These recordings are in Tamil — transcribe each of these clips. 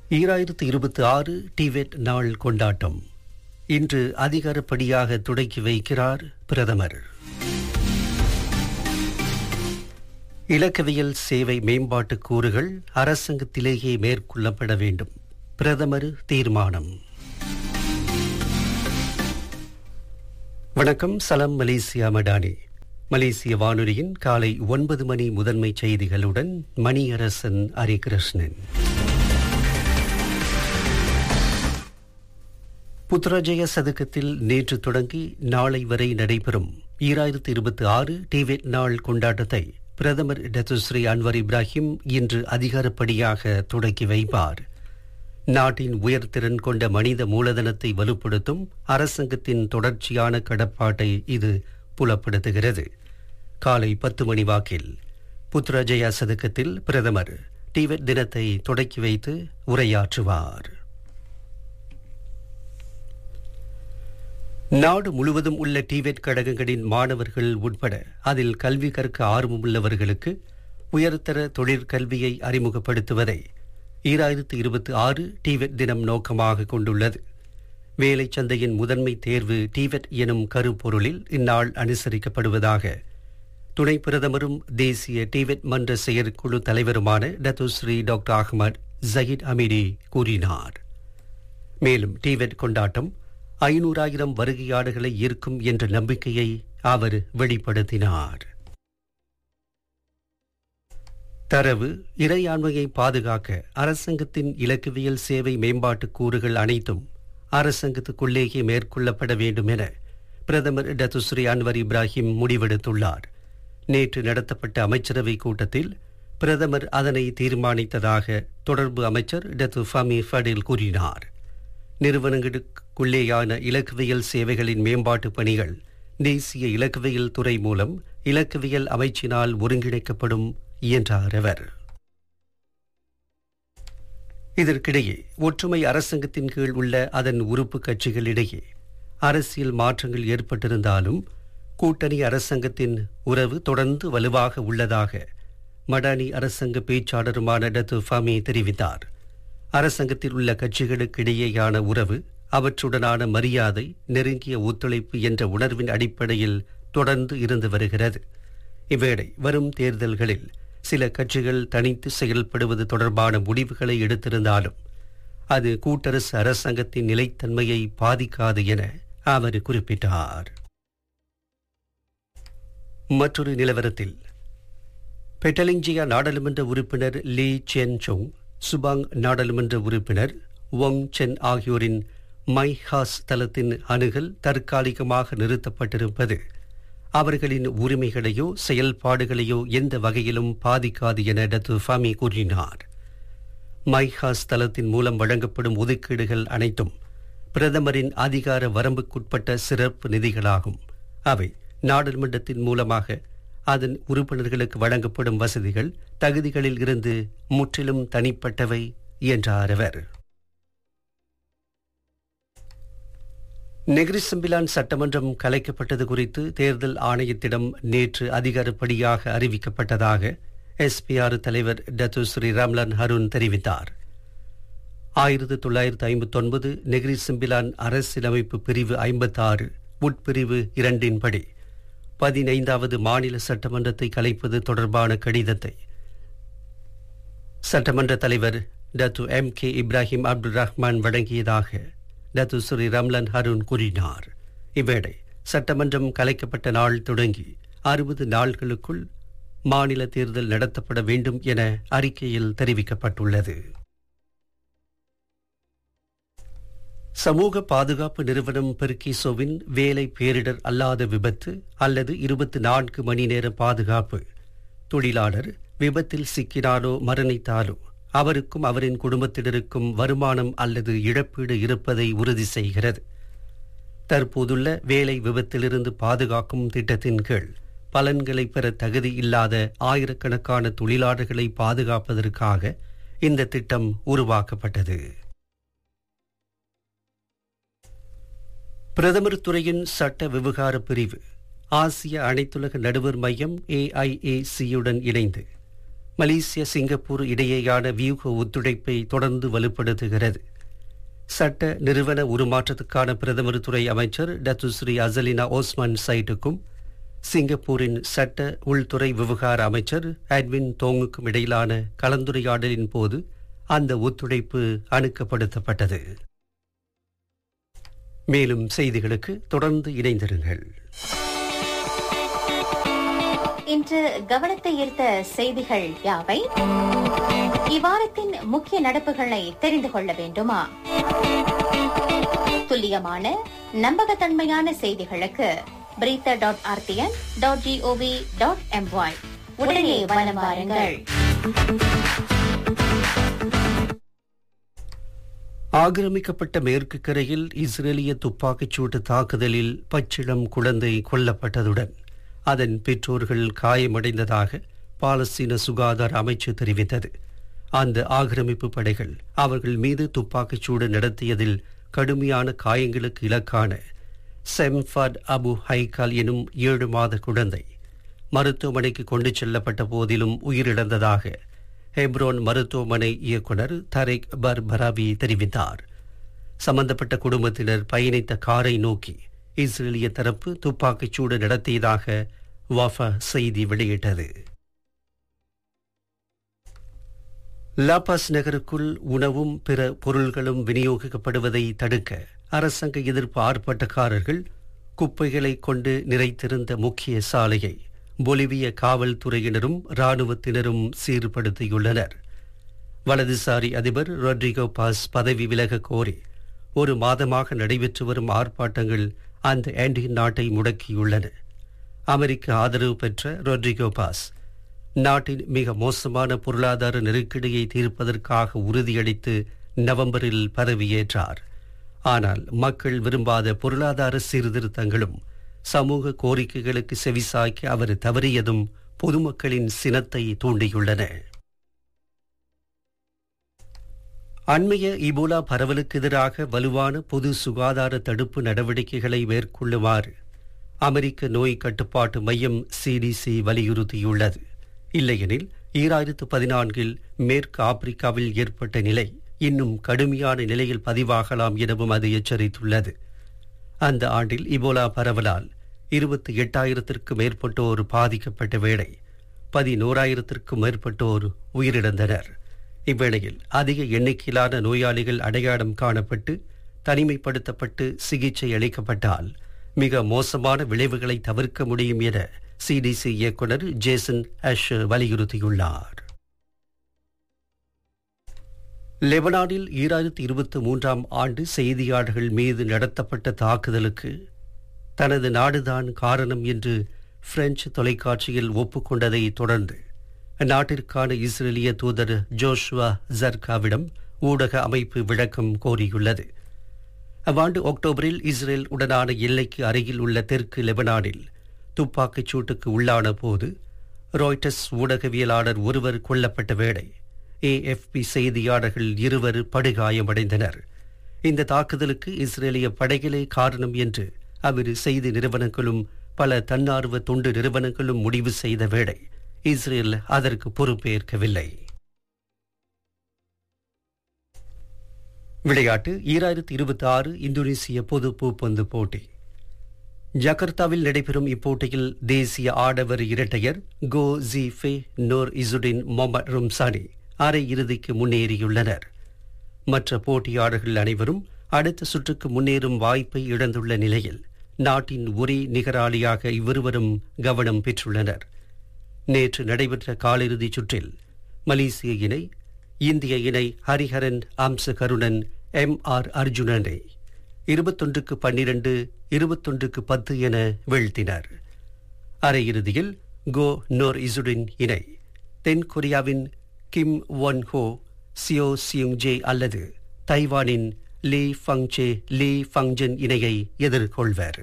ஈராயிரத்து இருபத்தி ஆறு டிவெட் நாள் கொண்டாட்டம் இன்று அதிகாரப்படியாக தொடக்கி வைக்கிறார் பிரதமர் இலக்கவியல் சேவை மேம்பாட்டு கூறுகள் அரசாங்கத்திலேயே மேற்கொள்ளப்பட வேண்டும் பிரதமர் தீர்மானம் வணக்கம் சலம் மலேசியா மடானி மலேசிய வானொலியின் காலை ஒன்பது மணி முதன்மை செய்திகளுடன் மணியரசன் ஹரிகிருஷ்ணன் புத்ராஜய சதுக்கத்தில் நேற்று தொடங்கி நாளை வரை நடைபெறும் ஈராயிரத்து இருபத்தி ஆறு டிவெட் நாள் கொண்டாட்டத்தை பிரதமர் டத்துஸ்ரீ அன்வர் இப்ராஹிம் இன்று அதிகாரப்படியாக தொடக்கி வைப்பார் நாட்டின் உயர்திறன் கொண்ட மனித மூலதனத்தை வலுப்படுத்தும் அரசாங்கத்தின் தொடர்ச்சியான கடப்பாட்டை இது புலப்படுத்துகிறது காலை பத்து மணி வாக்கில் புத்ராஜயா சதுக்கத்தில் பிரதமர் டிவெட் தினத்தை தொடக்கி வைத்து உரையாற்றுவார் நாடு முழுவதும் உள்ள டிவெட் கழகங்களின் மாணவர்கள் உட்பட அதில் கல்வி கற்க ஆர்வமுள்ளவர்களுக்கு உயர்தர தொழிற்கல்வியை அறிமுகப்படுத்துவதை ஈராயிரத்து இருபத்தி ஆறு டிவெட் தினம் நோக்கமாக கொண்டுள்ளது வேலை சந்தையின் முதன்மை தேர்வு டிவெட் எனும் கருப்பொருளில் இந்நாள் அனுசரிக்கப்படுவதாக துணை பிரதமரும் தேசிய டிவெட் மன்ற செயற்குழு தலைவருமான Datuk Seri doctor Ahmad Zahid Hamidi கூறினார் மேலும் டிவெட் கொண்டாட்டம் ஐநூறாயிரம் வருகையாளர்களை ஈர்க்கும் என்ற நம்பிக்கையை அவர் வெளிப்படுத்தினார் தரவு இறையாண்மையை பாதுகாக்க அரசாங்கத்தின் இலக்குவியல் சேவை மேம்பாட்டு கூறுகள் அனைத்தும் அரசாங்கத்துக்குள்ளேயே மேற்கொள்ளப்பட வேண்டும் என பிரதமர் டத்துஸ்ரீ அன்வர் இப்ராஹிம் முடிவெடுத்துள்ளார் நேற்று நடத்தப்பட்ட அமைச்சரவை கூட்டத்தில் பிரதமர் அதனை தீர்மானித்ததாக தொடர்பு அமைச்சர் டத்து ஃபமி ஃபடில் கூறினார் நிறுவனங்களுக்குள்ளேயான இலக்குவியல் சேவைகளின் மேம்பாட்டு பணிகள் தேசிய இலக்குவியல் துறை மூலம் இலக்குவியல் அமைச்சினால் ஒருங்கிணைக்கப்படும் என்றார் அவர் இதற்கிடையே ஒற்றுமை அரசாங்கத்தின் கீழ் உள்ள அதன் உறுப்பு கட்சிகளிடையே அரசியல் மாற்றங்கள் ஏற்பட்டிருந்தாலும் கூட்டணி அரசாங்கத்தின் உறவு தொடர்ந்து வலுவாக உள்ளதாக மடானி அரசாங்க பேச்சாளருமான டத்து ஃபமி தெரிவித்தார் அரசாங்கத்தில் உள்ள கட்சிகளுக்கு இடையேயான உறவு அவற்றுடனான மரியாதை நெருங்கிய ஒத்துழைப்பு என்ற உணர்வின் அடிப்படையில் தொடர்ந்து இருந்து வருகிறது இவ்வேளை வரும் தேர்தல்களில் சில கட்சிகள் தனித்து செயல்படுவது தொடர்பான முடிவுகளை எடுத்திருந்தாலும் அது கூட்டரசு அரசாங்கத்தின் நிலைத்தன்மையை பாதிக்காது என அவர் குறிப்பிட்டார் மற்றொரு நிலவரத்தில் பெட்டலிஞ்சியா நாடாளுமன்ற உறுப்பினர் லீ சென் சோங் சுபாங் நாடாளுமன்ற உறுப்பினர் ஒங் சென் ஆகியோரின் மை ஹாஸ் தளத்தின் அணுகல் தற்காலிகமாக நிறுத்தப்பட்டிருப்பது அவர்களின் உரிமைகளையோ செயல்பாடுகளையோ எந்த வகையிலும் பாதிக்காது என டத்து ஃபாமி கூறினார் மைஹாஸ் தளத்தின் மூலம் வழங்கப்படும் ஒதுக்கீடுகள் அனைத்தும் பிரதமரின் அதிகார வரம்புக்குட்பட்ட சிறப்பு நிதிகளாகும் அவை நாடாளுமன்றத்தின் மூலமாக அதன் உறுப்பினர்களுக்கு வழங்கப்படும் வசதிகள் தகுதிகளில் இருந்து முற்றிலும் தனிப்பட்டவை என்றார் அவர் நெகிரி சம்பிலான் சட்டமன்றம் கலைக்கப்பட்டது குறித்து தேர்தல் ஆணையத்திடம் நேற்று அதிகாரப்படியாக அறிவிக்கப்பட்டதாக எஸ்பிஆர் தலைவர் டத்து ஸ்ரீ ராம்லான் ஹருண் தெரிவித்தார் ஆயிரத்தி தொள்ளாயிரத்து ஐம்பத்தி ஒன்பது நெகிரி சிம்பிலான் அரசியலமைப்பு பிரிவு ஐம்பத்தாறு உட்பிரிவு இரண்டின்படி பதினைந்தாவது மாநில சட்டமன்றத்தை கலைப்பது தொடர்பான கடிதத்தை சட்டமன்ற தலைவர் Datuk M K Ibrahim Abdul Rahman வழங்கியதாக டத்து ஸ்ரீ ரம்லன் ஹருண் கூறினார் இவ்வேளை சட்டமன்றம் கலைக்கப்பட்ட நாள் தொடங்கி அறுபது நாள்களுக்குள் மாநில தேர்தல் நடத்தப்பட வேண்டும் என அறிக்கையில் தெரிவிக்கப்பட்டுள்ளது சமூக பாதுகாப்பு நிறுவனம் பெர்கிசோவின் வேலை பேரிடர் அல்லாத விபத்து அல்லது இருபத்தி நான்கு மணி நேர பாதுகாப்பு தொழிலாளர் விபத்தில் சிக்கினாலோ மரணித்தாலோ அவருக்கும் அவரின் குடும்பத்தினருக்கும் வருமானம் அல்லது இழப்பீடு இருப்பதை உறுதி செய்கிறது தற்போதுள்ள வேலை விபத்திலிருந்து பாதுகாக்கும் திட்டத்தின் கீழ் பலன்களை பெற தகுதி இல்லாத ஆயிரக்கணக்கான தொழிலாளர்களை பாதுகாப்பதற்காக இந்த திட்டம் உருவாக்கப்பட்டது பிரதமர் துறையின் சட்ட விவகார பிரிவு ஆசிய அனைத்துலக நடுவர் மையம் ஏஐஏசியுடன் இணைந்து மலேசிய சிங்கப்பூர் இடையேயான வியூக ஒத்துழைப்பை தொடர்ந்து வலுப்படுத்துகிறது சட்ட நிறுவன உருமாற்றத்துக்கான பிரதமர் துறை அமைச்சர் டத்துஸ்ரீ அசலினா ஓஸ்மான் சைட்டுக்கும் சிங்கப்பூரின் சட்ட உள்துறை விவகார அமைச்சர் அட்வின் தோங்குக்கும் இடையிலான கலந்துரையாடலின் போது அந்த ஒத்துழைப்பு அணுக்கப்படுத்தப்பட்டது மேலும் செய்திகளுக்கு தொடர்ந்து இணைந்திருங்கள் இன்று கவனத்தை ஈர்த்த செய்திகள் யாவை இவ்வாரத்தின் முக்கிய நடப்புகளை தெரிந்து கொள்ள வேண்டுமா துல்லியமான நம்பகத்தன்மையான செய்திகளுக்கு Berita dot RTM dot gov dot MY உடனே வலம் வாருங்கள் ஆக்கிரமிக்கப்பட்ட மேற்கு கரையில் இஸ்ரேலிய துப்பாக்கிச் சூட்டு தாக்குதலில் பச்சிளம் குழந்தை கொல்லப்பட்டதுடன் அதன் பெற்றோர்கள் காயமடைந்ததாக பாலஸ்தீன சுகாதார அமைச்சு தெரிவித்தது அந்த ஆக்கிரமிப்பு படைகள் அவர்கள் மீது துப்பாக்கிச் சூடு நடத்தியதில் கடுமையான காயங்களுக்கு இலக்கான செம்ஃபட் அபு ஹைகால் எனும் ஏழு மாத குழந்தை மருத்துவமனைக்கு கொண்டு செல்லப்பட்ட போதிலும் உயிரிழந்ததாக ஹெப்ரோன் மருத்துவமனை இயக்குனர் தரேக் பர்பராவி தெரிவித்தார் சம்பந்தப்பட்ட குடும்பத்தினர் பயணித்த காரை நோக்கி இஸ்ரேலிய தரப்பு துப்பாக்கிச் சூடு நடத்தியதாக வாஃபா செய்தி வெளியிட்டது லாபாஸ் நகருக்குள் உணவும் பிற பொருள்களும் விநியோகிக்கப்படுவதை தடுக்க அரசாங்க எதிர்ப்பு ஆர்ப்பாட்டக்காரர்கள் குப்பைகளை கொண்டு நிறைத்திருந்த முக்கிய சாலையை பொலிவிய காவல்துறையினரும் இராணுவத்தினரும் சீர்படுத்தியுள்ளனர் வலதுசாரி அதிபர் ரொட்ரிகோ பாஸ் பதவி விலக கோரி ஒரு மாதமாக நடைபெற்று வரும் ஆர்ப்பாட்டங்கள் அந்த ஆண்டி நாட்டை முடக்கியுள்ளன அமெரிக்க ஆதரவு பெற்ற ரொட்ரிகோ பாஸ் நாட்டின் மிக மோசமான பொருளாதார நெருக்கடியை தீர்ப்பதற்காக உறுதியளித்து நவம்பரில் பதவியேற்றார் ஆனால் மக்கள் விரும்பாத பொருளாதார சீர்திருத்தங்களும் சமூக கோரிக்கைகளுக்கு செவிசாய்க்க அவர் தவறியதும் பொதுமக்களின் சினத்தை தூண்டியுள்ளன அண்மைய இபோலா பரவலுக்கு எதிராக வலுவான பொது சுகாதார தடுப்பு நடவடிக்கைகளை மேற்கொள்ளுமாறு அமெரிக்க நோய் கட்டுப்பாட்டு மையம் சிடிசி வலியுறுத்தியுள்ளது இல்லையெனில் ஈராயிரத்து பதினான்கில் மேற்கு ஆப்பிரிக்காவில் ஏற்பட்ட நிலை இன்னும் கடுமையான நிலையில் பதிவாகலாம் எனவும் அது எச்சரித்துள்ளது அந்த ஆண்டில் இபோலா பரவலால் இருபத்தி எட்டாயிரத்திற்கு மேற்பட்டோர் பாதிக்கப்பட்ட வேளை பதினோராயிரத்திற்கும் மேற்பட்டோர் உயிரிழந்தனர் இவ்வேளையில் அதிக எண்ணிக்கையிலான நோயாளிகள் அடையாளம் காணப்பட்டு தனிமைப்படுத்தப்பட்டு சிகிச்சை அளிக்கப்பட்டால் மிக மோசமான விளைவுகளை தவிர்க்க முடியும் என சிடிசி இயக்குனர் ஜேசன் அஷ் வலியுறுத்தியுள்ளார் லெபனானில் ஈராயிரத்தி இருபத்தி மூன்றாம் ஆண்டு செய்தியாளர்கள் மீது நடத்தப்பட்ட தாக்குதலுக்கு தனது நாடுதான் காரணம் என்று பிரெஞ்சு தொலைக்காட்சியில் ஒப்புக்கொண்டதை தொடர்ந்து அந்நாட்டிற்கான இஸ்ரேலிய தூதர் ஜோஷுவா ஜர்காவிடம் ஊடக அமைப்பு விளக்கம் கோரியுள்ளது அவ்வாண்டு அக்டோபரில் இஸ்ரேல் உடனான எல்லைக்கு அருகில் உள்ள தெற்கு லெபனானில் துப்பாக்கிச் சூட்டுக்கு உள்ளான போது ராய்டர்ஸ் ஊடகவியலாளர் ஒருவர் கொல்லப்பட்ட வேளை ஏஎஃப்பி செய்தியாளர்கள் இருவர் படுகாயமடைந்தனர் இந்த தாக்குதலுக்கு இஸ்ரேலிய படைகளே காரணம் என்று அவ்விரு செய்தி நிறுவனங்களும் பல தன்னார்வ தொண்டு நிறுவனங்களும் முடிவு செய்த வேளை இஸ்ரேல் அதற்கு பொறுப்பேற்கவில்லை விளையாட்டு ஈராயிரத்தி இருபத்தி ஆறு இந்தோனேசிய பொது பூப்பந்து போட்டி ஜகர்த்தாவில் நடைபெறும் இப்போட்டியில் தேசிய ஆடவர் இரட்டையர் கோ ஜி ஃபே நோர் இசுடின் மொஹமட் ரும்சானி அரை இறுதிக்கு முன்னேறியுள்ளனர் மற்ற போட்டியாளர்கள் அனைவரும் அடுத்த சுற்றுக்கு முன்னேறும் வாய்ப்பை இழந்துள்ள நிலையில் நாட்டின் ஒரே நிகராளியாக இவ்விருவரும் கவனம் பெற்றுள்ளனர் நேற்று நடைபெற்ற காலிறுதிச் சுற்றில் மலேசிய இணை இந்திய இணை ஹரிஹரன் அம்ச கருணன் எம் ஆர் அர்ஜுனனை இருபத்தொன்றுக்கு பன்னிரண்டு இருபத்தொன்றுக்கு பத்து என வீழ்த்தினர் அரையிறுதியில் கோ நோர் இசுடின் இணை தென் கொரியாவின் கிம் ஒன் ஹோ சியோ சியுங் ஜே அல்லது தைவானின் லீ ஃபங்சே லீ ஃபங்ஜன் இணையை எதிர்கொள்வர்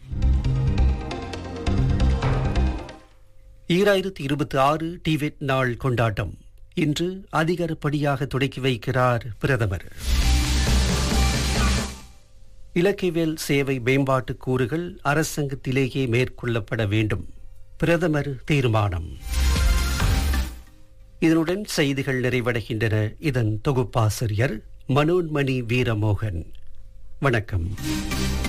ஈராயிரத்தி இருபத்தி ஆறு டிவெட் நாள் கொண்டாட்டம் இன்று அதிகாரப்படியாக தொடக்கி வைக்கிறார் பிரதமர் இலக்கியவியல் சேவை மேம்பாட்டு கூறுகள் அரசாங்கத்திலேயே மேற்கொள்ளப்பட வேண்டும் பிரதமர் தீர்மானம் இதனுடன் செய்திகள் நிறைவடைகின்றன இதன் தொகுப்பாசிரியர் மனோன்மணி வீரமோகன் வணக்கம்